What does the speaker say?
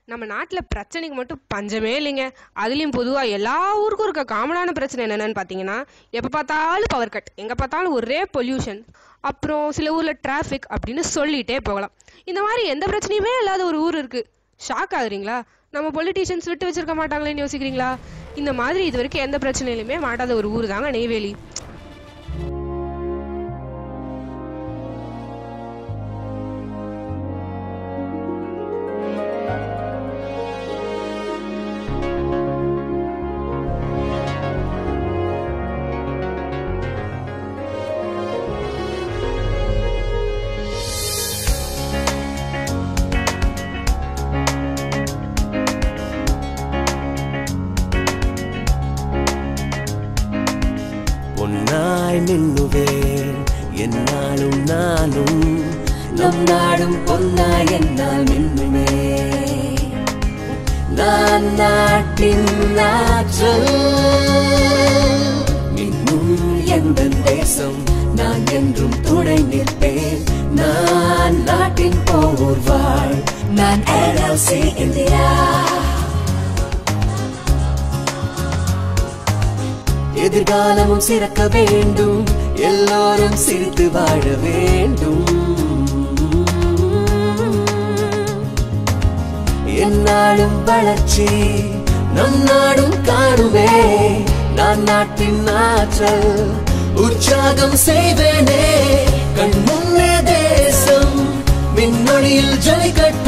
நம்ம நாட்டில் பிரச்சனைக்கு மட்டும் பஞ்சமே இல்லைங்க அதுலேயும் பொதுவாக எல்லா ஊருக்கும் இருக்க காமனான பிரச்சனை என்னென்னு பார்த்தீங்கன்னா எப்போ பார்த்தாலும் பவர் கட் எங்கே பார்த்தாலும் ஒரே பொல்யூஷன் அப்புறம் சில ஊரில் டிராஃபிக் அப்படின்னு சொல்லிகிட்டே போகலாம் இந்த மாதிரி எந்த பிரச்சனையுமே இல்லாத ஒரு ஊர் இருக்குது ஷாக் ஆகுறீங்களா நம்ம பொலிட்டீஷியன்ஸ் விட்டு வச்சிருக்க மாட்டாங்களேன்னு யோசிக்கிறீங்களா இந்த மாதிரி இது வரைக்கும் எந்த பிரச்சனையிலுமே மாட்டாத ஒரு ஊர் தாங்க நெய்வேலி பொன்னாய் மின்னுவேன் என்னாலும் நானும் நம் நாடும் பொன்னாய் என்னால் மின்னுமே நான் நாட்டின் நாற்றல் மின்னும் எந்த தேசம் நான் என்றும் துணை நிற்பேன் நான் நாட்டின் போர் வாழ் நான் எல்எல்சி இந்தியா எதிர்காலமும் சிறக்க வேண்டும் எல்லோரும் சிரித்து வாழ வேண்டும் என்னாலும் வளர்ச்சி நம் நாடும் காணுமே நான் நாட்டின் ஆற்றல் உற்சாகம் செய்வேனே கண் முன்னே தேசம் மின்னொழியில் ஜலிக்கட்டும்